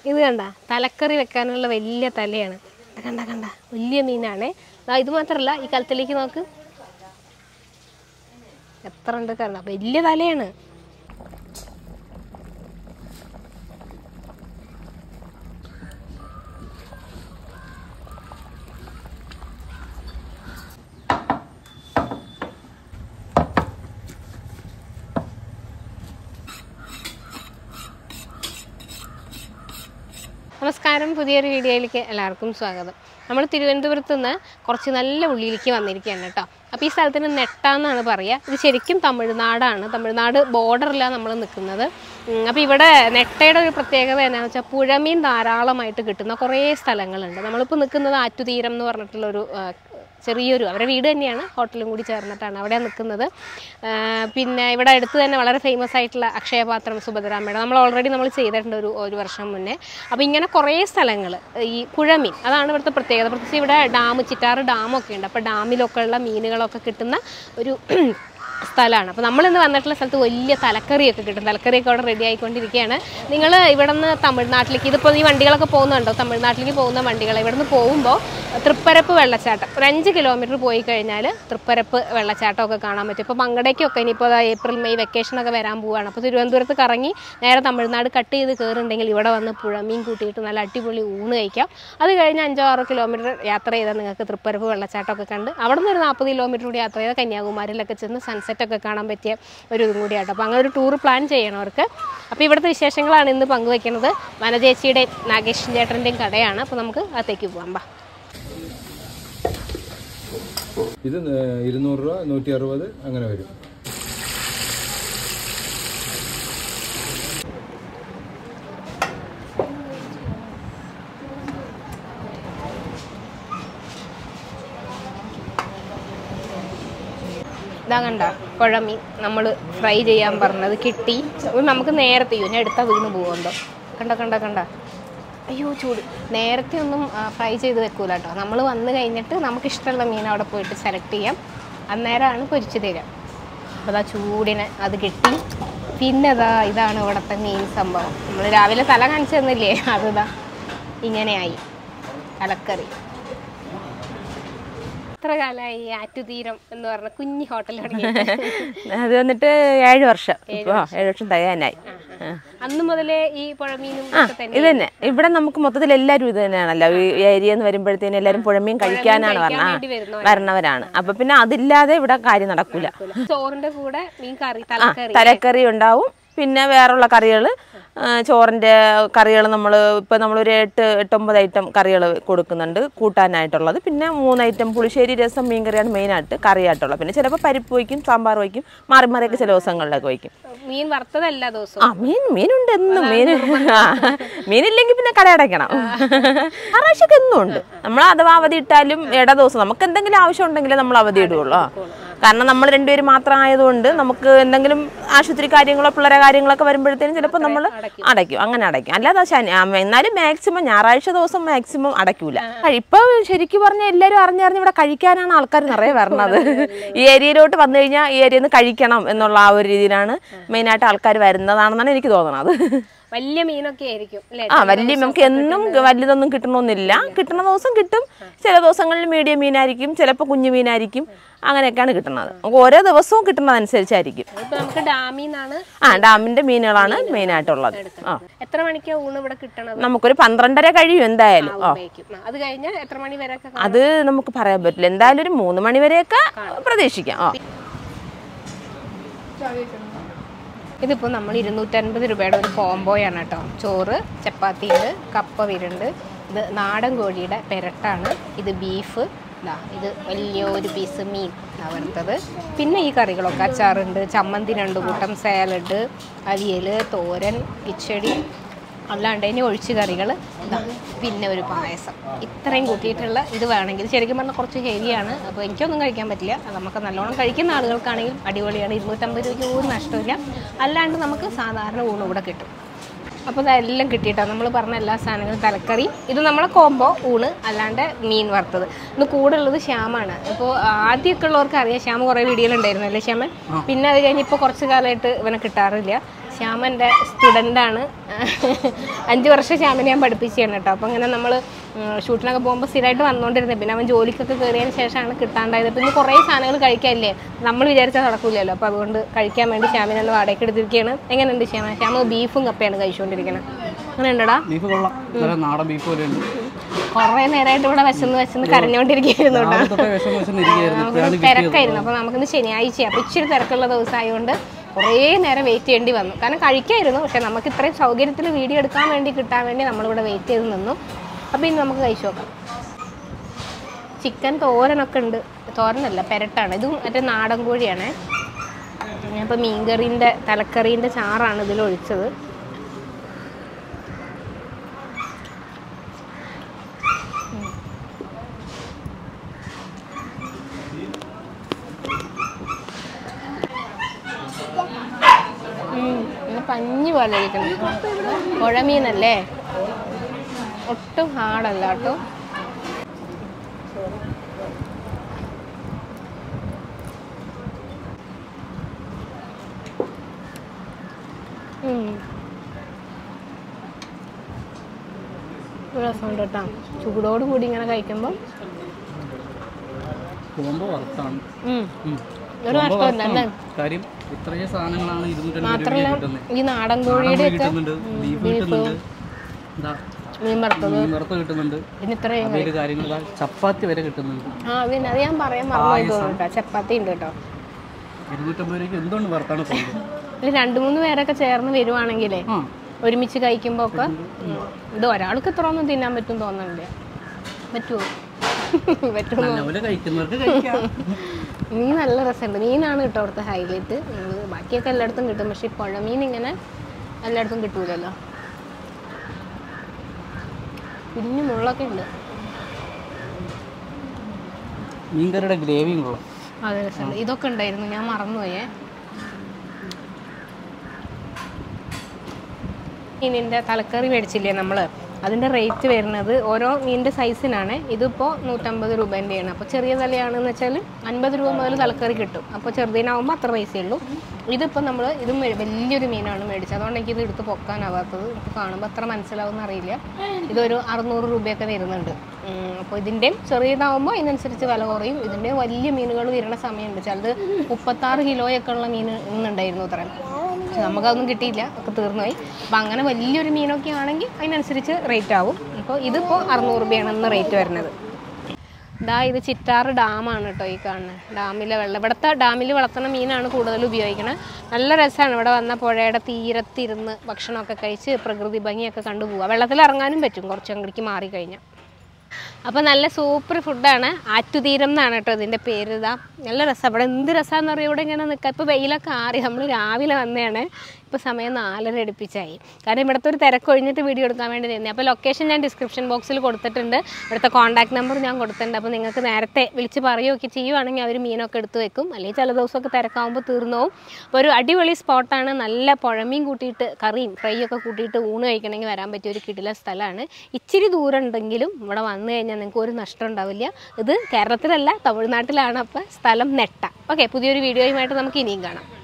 ഇത് കണ്ട തലക്കറി വെക്കാനുള്ള വലിയ തലയാണ് ഇത് കണ്ട കണ്ട വലിയ മീനാണേ ദാ ഇത് മാത്രമല്ല ഈ കലത്തിലേക്ക് നോക്ക് എത്ര ഉണ്ട് കണ്ട വലിയ തലയാണ് നമസ്കാരം പുതിയൊരു വീഡിയോയിലേക്ക് എല്ലാവർക്കും സ്വാഗതം നമ്മൾ തിരുവനന്തപുരത്ത് നിന്ന് കുറച്ച് നല്ല ഉള്ളിലേക്ക് വന്നിരിക്കുകയാണ് കേട്ടോ അപ്പോൾ ഈ സ്ഥലത്തിന് നെട്ടാന്നാണ് പറയുക ഇത് ശരിക്കും തമിഴ്നാടാണ് തമിഴ്നാട് ബോർഡറിലാണ് നമ്മൾ നിൽക്കുന്നത് അപ്പോൾ ഇവിടെ നെട്ടയുടെ ഒരു പ്രത്യേകത എന്നാന്ന് വെച്ചാൽ പുഴമീൻ ധാരാളമായിട്ട് കിട്ടുന്ന കുറേ സ്ഥലങ്ങളുണ്ട് നമ്മളിപ്പോൾ നിൽക്കുന്നത് ആറ്റുതീരം എന്ന് പറഞ്ഞിട്ടുള്ളൊരു ആ, ചെറിയൊരു അവരുടെ വീട് തന്നെയാണ് ഹോട്ടലും കൂടി ചേർന്നിട്ടാണ് അവിടെ നിൽക്കുന്നത് ആ, പിന്നെ ഇവിടെ അടുത്ത് തന്നെ വളരെ ഫേമസ് ആയിട്ടുള്ള അക്ഷയപാത്രം സുഭദ്രാമ്മയുടെ നമ്മൾ ഓൾറെഡി നമ്മൾ ചെയ്തിട്ടുണ്ട് ഒരു ഒരു വർഷം മുന്നേ അപ്പോൾ ഇങ്ങനെ കുറേ സ്ഥലങ്ങൾ ഈ പുഴമീൻ അതാണ് ഇവിടുത്തെ പ്രത്യേകത പ്രത്യേകിച്ച് ഇവിടെ ഡാം ചിറ്റാറ് ഡാമൊക്കെ ഉണ്ട് അപ്പോൾ ഡാമിലൊക്കെ ഉള്ള മീനുകളൊക്കെ കിട്ടുന്ന ഒരു സ്ഥലമാണ് അപ്പോൾ നമ്മളിന്ന് വന്നിട്ടുള്ള സ്ഥലത്ത് വലിയ തലക്കറിയൊക്കെ കിട്ടും തലക്കറിയൊക്കെ അവിടെ റെഡി ആയിക്കൊണ്ടിരിക്കുകയാണ് നിങ്ങൾ ഇവിടെ നിന്ന് തമിഴ്നാട്ടിലേക്ക് ഇതിപ്പോൾ ഈ വണ്ടികളൊക്കെ പോകുന്നുണ്ടോ തമിഴ്നാട്ടിലേക്ക് പോകുന്ന വണ്ടികൾ ഇവിടെ നിന്ന് പോകുമ്പോൾ തൃപ്പരപ്പ് വെള്ളച്ചാട്ടം ഒരു അഞ്ച് കിലോമീറ്റർ പോയി കഴിഞ്ഞാൽ തൃപ്പരപ്പ് വെള്ളച്ചാട്ടമൊക്കെ കാണാൻ പറ്റും ഇപ്പോൾ മങ്കടയ്ക്കൊക്കെ ഇനിയിപ്പോൾ ദാ ഏപ്രിൽ മെയ് വെക്കേഷനൊക്കെ വരാൻ പോവുകയാണ് അപ്പോൾ തിരുവനന്തപുരത്ത് കറങ്ങി നേരെ തമിഴ്നാട് കട്ട് ചെയ്ത് കയറുന്നുണ്ടെങ്കിൽ ഇവിടെ വന്ന് പുഴമീൻ കൂട്ടിയിട്ട് നല്ല അടിപൊളി ഊണ് കഴിക്കാം അത് കഴിഞ്ഞ് അഞ്ചോ ആറോ കിലോമീറ്റർ യാത്ര ചെയ്താൽ നിങ്ങൾക്ക് തൃപ്പരപ്പ് വെള്ളച്ചാട്ടമൊക്കെ കണ്ട് അവിടെ നിന്ന് ഒരു നാൽപ്പത് കിലോമീറ്റർ കൂടി യാത്ര ചെയ്താൽ കന്യാകുമാരിയിലൊക്കെ ചെന്ന് സൺസെറ്റ് ഒക്കെ കാണാൻ പറ്റിയ ഒരു ഇതും കൂടിയാട്ടോ അപ്പോൾ അങ്ങനെ ഒരു ടൂർ പ്ലാൻ ചെയ്യണവർക്ക് അപ്പോൾ ഇവിടുത്തെ വിശേഷങ്ങളാണ് ഇന്ന് പങ്കുവെക്കുന്നത് വനജേച്ചിയുടെയും നാഗേഷ് ചേട്ടൻ്റെയും കടയാണ് അപ്പോൾ നമുക്ക് അകത്തേക്ക് പോകാം ബാ ഇത് ന- ഇരുന്നൂറ് രൂപ നൂറ്റി അറുപത് അങ്ങനെ വരും ഇതാ കണ്ട പുഴമീൻ നമ്മൾ ഫ്രൈ ചെയ്യാൻ പറഞ്ഞത് കിട്ടി അത് നമുക്ക് നേരത്തെ ചെയ്യും ഞാൻ എടുത്താൽ വീണ് പോകുമല്ലോ കണ്ട കണ്ട കണ്ട അയ്യോ ചൂട് നേരത്തെ ഒന്നും ഫ്രൈ ചെയ്ത് വെക്കൂല കേട്ടോ നമ്മൾ വന്ന് കഴിഞ്ഞിട്ട് നമുക്ക് ഇഷ്ടമുള്ള മീൻ അവിടെ പോയിട്ട് സെലക്ട് ചെയ്യാം അന്നേരമാണ് പൊരിച്ചു തരിക അപ്പോൾ അതാ ചൂടിന് അത് കിട്ടി പിന്നെ അതാ ഇതാണ് ഇവിടുത്തെ മെയിൻ സംഭവം നമ്മൾ രാവിലെ തല കാണിച്ചു തന്നില്ലേ അതിതാ ഇങ്ങനെയായി തലക്കറി എത്ര കാലമായി ആറ്റുതീരം എന്ന് പറഞ്ഞ കുഞ്ഞി ഹോട്ടൽ തുടങ്ങി അത് വന്നിട്ട് ഏഴ് വർഷം ഇപ്പൊ ഏഴ് വർഷം തികയാനായി ആ. അന്ന് മുതലേ ഈ പുഴമീനും ആ ഒക്കെ തന്നെ ഇത് തന്നെ ഇവിടെ നമുക്ക് മൊത്തത്തിൽ എല്ലാവരും ഇത് തന്നെയാണല്ലോ ഈ ഏരിയ എന്ന് വരുമ്പോഴത്തേനും എല്ലാവരും പുഴമീൻ കഴിക്കാനാണ് കഴിക്കാൻ പറഞ്ഞത് വേണ്ടി വരുന്നവരാണ്. വരണവരാണ് അപ്പൊ പിന്നെ അതില്ലാതെ ഇവിടെ കാര്യം നടക്കൂല ചോറിന്റെ കൂടെ മീൻ കറി ആ തലക്കറി തലക്കറി ഉണ്ടാവും പിന്നെ വേറുള്ള കറികൾ ചോറിൻ്റെ കറികൾ നമ്മൾ ഇപ്പോൾ നമ്മളൊരു എട്ട് എട്ടൊമ്പത് ഐറ്റം കറികൾ കൊടുക്കുന്നുണ്ട് കൂട്ടാനായിട്ടുള്ളത് പിന്നെ മൂന്ന് ഐറ്റം പുളിശ്ശേരി രസം മീൻ കറിയാണ് മെയിനായിട്ട് കറിയായിട്ടുള്ളത് പിന്നെ ചിലപ്പോൾ പരിപ്പ് വയ്ക്കും സാമ്പാർ വയ്ക്കും മാറി മാറിയൊക്കെ ചില ദിവസങ്ങളിലൊക്കെ വയ്ക്കും മീൻ വറുത്തതല്ല ദിവസവും ആ മീൻ മീനുണ്ട് എന്നും മീൻ ആ, മീനില്ലെങ്കിൽ പിന്നെ കടയടയ്ക്കണം ഞായറാഴ്ചക്ക് എന്നും ഉണ്ട് നമ്മൾ അഥവാ അവധി ഇട്ടാലും ഇട ദിവസം നമുക്ക് എന്തെങ്കിലും ആവശ്യം ഉണ്ടെങ്കിലേ നമ്മൾ അവധി ഇടുകയുള്ളൂ ആ. കാരണം നമ്മൾ രണ്ടുപേരും മാത്രം ആയതുകൊണ്ട് നമുക്ക് എന്തെങ്കിലും ആശുപത്രി കാര്യങ്ങളോ പിള്ളേരെ കാര്യങ്ങളൊക്കെ വരുമ്പോഴത്തേനും ചിലപ്പോൾ നമ്മൾ അടയ്ക്കും അങ്ങനെ അടയ്ക്കും അല്ലാതെ ശനി ആ, എന്നാലും മാക്സിമം ഞായറാഴ്ച ദിവസം മാക്സിമം അടയ്ക്കൂല ഇപ്പൊ ശരിക്കും പറഞ്ഞാൽ എല്ലാവരും അറിഞ്ഞറിഞ്ഞ് ഇവിടെ കഴിക്കാനാണ് ആൾക്കാർ നിറയെ വരണത് ഈ ഏരിയയിലോട്ട് വന്നു കഴിഞ്ഞാൽ ഈ ഏരിയയിൽ നിന്ന് കഴിക്കണം എന്നുള്ള ആ ഒരു രീതിയിലാണ് മെയിനായിട്ട് ആൾക്കാർ വരുന്നതാണെന്നാണ് എനിക്ക് തോന്നുന്നത് വലിയ മീനൊക്കെ ആയിരിക്കും അല്ലേ ആ വലിയ നമുക്ക് എന്നും വലിയതൊന്നും കിട്ടണമെന്നില്ല കിട്ടുന്ന ദിവസം കിട്ടും ചില ദിവസങ്ങളിൽ മീഡിയം മീനായിരിക്കും ചിലപ്പോൾ കുഞ്ഞു മീനായിരിക്കും അങ്ങനെയൊക്കെയാണ് കിട്ടുന്നത് നമുക്ക് ഓരോ ദിവസവും കിട്ടുന്നതനുസരിച്ചായിരിക്കും ഇപ്പൊ നമുക്ക് ഡാമിൽ നിന്നാണ് ആ ഡാമിന്റെ മീനുകളാണ് മെയിനായിട്ടുള്ളത് ആ എത്ര മണിക്കാ ഊണ് ഇവിടെ കിട്ടണത് നമുക്കൊരു പന്ത്രണ്ടര കഴിയും എന്തായാലും ആ ഉപയോഗിക്കും ആ, അത് കഴിഞ്ഞ് എത്ര മണി വരെ ഒക്കെ അത് നമുക്ക് പറയാൻ പറ്റില്ല എന്തായാലും ഒരു മൂന്ന് മണി വരെയൊക്കെ പ്രതീക്ഷിക്കാം ആ ഇതിപ്പോൾ നമ്മൾ ഇരുന്നൂറ്റൻപത് രൂപയുടെ ഒരു കോംബോയാണ് കേട്ടോ ചോറ് ചപ്പാത്തി ഉണ്ട് കപ്പ വരുന്നുണ്ട് ഇത് നാടൻ കോഴിയുടെ പെരട്ടാണ് ഇത് ബീഫ് ഇതാ ഇത് വലിയ ഒരു പീസ് മീൻ ഇതാ വറുത്തത് പിന്നെ ഈ കറികളൊക്കെ അച്ചാറുണ്ട് ചമ്മന്തി രണ്ട് കൂട്ടം സാലഡ് അവിയൽ തോരൻ കിച്ചടി അല്ലാണ്ട് ഇനി ഒഴിച്ച് കറികൾ ഇതാ പിന്നെ ഒരു പായസം ഇത്രയും കൂട്ടിയിട്ടുള്ള ഇത് വേണമെങ്കിൽ ശരിക്കും പറഞ്ഞാൽ കുറച്ച് ഹെവിയാണ് അപ്പോൾ എനിക്കൊന്നും കഴിക്കാൻ പറ്റില്ല അത് നമുക്ക് നല്ലോണം കഴിക്കുന്ന ആളുകൾക്കാണെങ്കിൽ അടിപൊളിയാണ് ഇരുന്നൂറ്റമ്പത് രൂപയ്ക്ക് ഒരു നഷ്ടമില്ല അല്ലാണ്ട് നമുക്ക് സാധാരണ ഊണ് ഇവിടെ കിട്ടും അപ്പോൾ ഇതെല്ലാം കിട്ടിയിട്ടാണ് നമ്മൾ പറഞ്ഞ എല്ലാ സാധനങ്ങളും തലക്കറി ഇത് നമ്മളെ കോംബോ ഊണ് അല്ലാണ്ട് മീൻ വറുത്തത് ഇന്ന് കൂടെ ഉള്ളത് ശ്യാമാണ് ഇപ്പോൾ ആദ്യമൊക്കെ ഉള്ളവർക്ക് അറിയാം ശ്യാമ കുറേ വീഡിയോയിൽ ഉണ്ടായിരുന്നു അല്ലേ ശ്യാമൻ പിന്നെ അത് കഴിഞ്ഞ് ഇപ്പോൾ കുറച്ച് കാലമായിട്ട് ഇവനെ കിട്ടാറില്ല ശ്യാമൻ്റെ സ്റ്റുഡൻ്റാണ് അഞ്ച് വർഷം ശ്യാമിനെ ഞാൻ പഠിപ്പിച്ചാണ് കേട്ടോ അപ്പോൾ ഇങ്ങനെ നമ്മൾ ഷൂട്ടിനൊക്കെ പോകുമ്പോൾ സ്ഥിരമായിട്ട് വന്നുകൊണ്ടിരുന്നത് പിന്നെ അവൻ ജോലിക്കൊക്കെ കയറിയതിന് ശേഷമാണ് കിട്ടാണ്ടായത് പിന്നെ കുറേ സാധനങ്ങൾ കഴിക്കാനില്ലേ നമ്മൾ വിചാരിച്ചാൽ നടക്കില്ലല്ലോ അപ്പോൾ അതുകൊണ്ട് കഴിക്കാൻ വേണ്ടി ശ്യാമിനെ ഒന്ന് വാടകയ്ക്ക് എടുത്തിരിക്കുകയാണ് എങ്ങനെയുണ്ട് ശ്യാമ ശ്യാമ ബീഫും കപ്പയാണ് കഴിച്ചുകൊണ്ടിരിക്കുന്നത് അങ്ങനെ ഉണ്ടടാ ബീഫ് കൊള്ളാം നല്ല നാടൻ ബീഫ് പോലെ ഉണ്ട് കുറേ നേരമായിട്ട് ഇവിടെ വിശന്ന് വിശന്ന് കരഞ്ഞുകൊണ്ടിരിക്കുകയായിരുന്നു കേട്ടോ രാവിലെ തൊട്ടേ വിഷം വിഷം ഇരിക്കുകയായിരുന്നു ഇപ്പോഴാണ് നമുക്ക് തിരക്കായിരുന്നു അപ്പോൾ നമുക്കിന്ന് ശനിയാഴ്ച അപ്പോൾ ഇച്ചിരി തിരക്കുള്ള ദിവസമായതുകൊണ്ട് കുറേ നേരം വെയിറ്റ് ചെയ്യേണ്ടി വന്നു കാരണം കഴിക്കായിരുന്നു പക്ഷെ നമുക്ക് ഇത്രയും സൗകര്യത്തിൽ വീഡിയോ എടുക്കാൻ വേണ്ടി കിട്ടാൻ വേണ്ടി നമ്മളിവിടെ വെയിറ്റ് ചെയ്ത് നിന്നു അപ്പോൾ ഇനി നമുക്ക് കഴിച്ചു നോക്കാം ചിക്കൻ തോരനൊക്കെ ഉണ്ട് തോരനല്ല പെരട്ടാണ് ഇതും മറ്റേ നാടൻ കോഴിയാണേ അപ്പോൾ മീൻകറീൻ്റെ തലക്കറീൻ്റെ ചാറാണ് ഇതിൽ ഒഴിച്ചത് ഉം, നല്ല പഞ്ഞി പോലെ ഇരിക്കുന്നു പുഴമീനല്ലേ ഒട്ടും ഹാർഡല്ല കേട്ടോ ഉം. ഒരു രസമുണ്ട് കേട്ടോ ചൂടോട് കൂടി ഇങ്ങനെ കഴിക്കുമ്പോൾ കോമ്പോ വറുത്താണ് ഉം, ഉം. ഒരു നഷ്ടമില്ല അല്ലേ കാര്യം ഇത്രയും സാധനങ്ങളാണ് ഇരുന്നൂറ്റി രൂപ മാത്രമല്ല കിട്ടുന്നത് ഈ നാടൻ കോഴിയുടെ ഒക്കെ കിട്ടുന്നുണ്ട് ബീഫ് കിട്ടുന്നുണ്ട് എന്താ മീൻ വറുത്തത് മീൻ വറുത്ത് കിട്ടുന്നുണ്ട് പിന്നെ ഇത്രയും അതിൽ കാര്യങ്ങൾ ഇതാ ചപ്പാത്തി വരെ കിട്ടുന്നുണ്ട് ആ പിന്നെ അത് ഞാൻ പറയാൻ മറന്നു തോന്നുന്നു കേട്ടോ ചപ്പാത്തി ഉണ്ട് കേട്ടോ ഇരുന്നൂറ്റമ്പത് രൂപയ്ക്ക് എന്തുകൊണ്ട് വറുത്താണ് പോകുന്നത് ഒരു രണ്ട് മൂന്ന് പേരൊക്കെ ചേർന്ന് വരുവാണെങ്കിലേ ആ ഒരുമിച്ച് കഴിക്കുമ്പോൾ ഒക്കെ ഉം, ഇത് ഒരാൾക്ക് ഇത്ര ഒന്നും തിന്നാൻ പറ്റും തോന്നണില്ല പറ്റുമോ പറ്റുമോ നല്ലപോലെ കഴിക്കുന്നവർക്ക് കഴിക്കാം മീൻ നല്ല രസമുണ്ട് മീനാണ് കേട്ടോ അവിടുത്തെ ഹൈലൈറ്റ് നമ്മള് ബാക്കിയൊക്കെ എല്ലായിടത്തും കിട്ടും പക്ഷെ ഈ പുഴമീൻ ഇങ്ങനെ എല്ലായിടത്തും കിട്ടൂലല്ലോ കുഞ്ഞു മുള്ളൊക്കെ ഉണ്ട് മീൻകറിയുടെ ഗ്രേവിയും കൊള്ളാം അതെ രസമുണ്ട് ഇതൊക്കെ ഉണ്ടായിരുന്നു ഞാൻ മറന്നുപോയേ മീനിൻ്റെ തലക്കറി മേടിച്ചില്ലേ നമ്മൾ അതിൻ്റെ റേറ്റ് വരുന്നത് ഓരോ മീനിൻ്റെ സൈസിനാണ് ഇതിപ്പോൾ നൂറ്റമ്പത് രൂപേൻ്റെയാണ് അപ്പോൾ ചെറിയ തലയാണെന്ന് വെച്ചാൽ അൻപത് രൂപ മുതൽ തലക്കറി കിട്ടും അപ്പോൾ ചെറുതിനാവുമ്പോൾ അത്ര പൈസയേ ഉള്ളൂ ഇതിപ്പോൾ നമ്മൾ ഇത് മേ- വലിയൊരു മീനാണ് മേടിച്ചത് അതുകൊണ്ട് എനിക്ക് ഇത് എടുത്ത് പൊക്കാനാവാത്തത് എനിക്ക് കാണുമ്പോൾ അത്ര മനസ്സിലാവുമെന്ന് അറിയില്ല ഇതൊരു അറുന്നൂറ് രൂപയൊക്കെ വരുന്നുണ്ട് അപ്പോൾ ഇതിൻ്റെയും ചെറിയതാവുമ്പോൾ അതിനനുസരിച്ച് വില കുറയും ഇതിൻ്റെയും വലിയ മീനുകൾ വരുന്ന സമയമുണ്ട് ചിലത് മുപ്പത്താറ് കിലോയൊക്കെ ഉള്ള മീൻ ഇന്നുണ്ടായിരുന്നു അത്രയും പക്ഷെ നമുക്കതൊന്നും കിട്ടിയില്ല ഒക്കെ തീർന്നുപോയി അപ്പം അങ്ങനെ വലിയൊരു മീനൊക്കെ ആണെങ്കിൽ അതിനനുസരിച്ച് റേറ്റ് ആവും അപ്പോൾ ഇതിപ്പോൾ അറുന്നൂറ് രൂപയാണ് ഇന്ന് റേറ്റ് വരുന്നത് ഇതാ ഇത് ചിറ്റാറ് ഡാമാണ് കേട്ടോ ഈ കാണുന്നത് ഡാമിലെ വെള്ളം ഇവിടുത്തെ ഡാമിൽ വളർത്തുന്ന മീനാണ് കൂടുതൽ ഉപയോഗിക്കുന്നത് നല്ല രസമാണ് ഇവിടെ വന്ന പുഴയുടെ തീരത്തിരുന്ന് ഭക്ഷണമൊക്കെ കഴിച്ച് പ്രകൃതി ഭംഗിയൊക്കെ കണ്ടുപോവുക വെള്ളത്തിൽ ഇറങ്ങാനും പറ്റും കുറച്ച് അങ്ങോട്ടേക്ക് മാറിക്കഴിഞ്ഞാൽ അപ്പോൾ നല്ല സൂപ്പർ ഫുഡാണ് ആറ്റുതീരം എന്നാണ് കേട്ടോ ഇതിൻ്റെ പേര് ഇതാ നല്ല രസം ഇവിടെ എന്ത് രസമാണെന്ന് അറിയാം ഇവിടെ ഇങ്ങനെ നിൽക്കുക ഇപ്പോൾ വെയിലൊക്കെ ആറി നമ്മൾ രാവിലെ വന്നതാണ് ഇപ്പോൾ സമയം നാലര അടുപ്പിച്ചായി കാരണം ഇവിടുത്തെ ഒരു തിരക്കൊഴിഞ്ഞിട്ട് വീഡിയോ എടുക്കാൻ വേണ്ടി തന്നെ അപ്പോൾ ലൊക്കേഷൻ ഞാൻ ഡിസ്ക്രിപ്ഷൻ ബോക്സിൽ കൊടുത്തിട്ടുണ്ട് ഇവിടുത്തെ കോൺടാക്ട് നമ്പർ ഞാൻ കൊടുത്തിട്ടുണ്ട് അപ്പോൾ നിങ്ങൾക്ക് നേരത്തെ വിളിച്ച് പറയുകയൊക്കെ ചെയ്യുവാണെങ്കിൽ അവർ മീനൊക്കെ എടുത്ത് വെക്കും അല്ലെങ്കിൽ ചില ദിവസമൊക്കെ തിരക്കാവുമ്പോൾ തീർന്നു പോകും അപ്പോൾ ഒരു അടിപൊളി സ്പോട്ടാണ് നല്ല പുഴമീൻ കൂട്ടിയിട്ട് കറിയും ഫ്രൈ ഒക്കെ കൂട്ടിയിട്ട് ഊണ് കഴിക്കണമെങ്കിൽ വരാൻ പറ്റിയ ഒരു കിടില സ്ഥലമാണ് ഇച്ചിരി ദൂരം ഉണ്ടെങ്കിലും ഇവിടെ വന്നു കഴിഞ്ഞാൽ നിങ്ങൾക്ക് ഒരു നഷ്ടം ഉണ്ടാവില്ല ഇത് കേരളത്തിലല്ല തമിഴ്നാട്ടിലാണ് അപ്പോൾ സ്ഥലം നെട്ട ഓക്കെ പുതിയൊരു വീഡിയോയുമായിട്ട് നമുക്ക് ഇനിയും കാണാം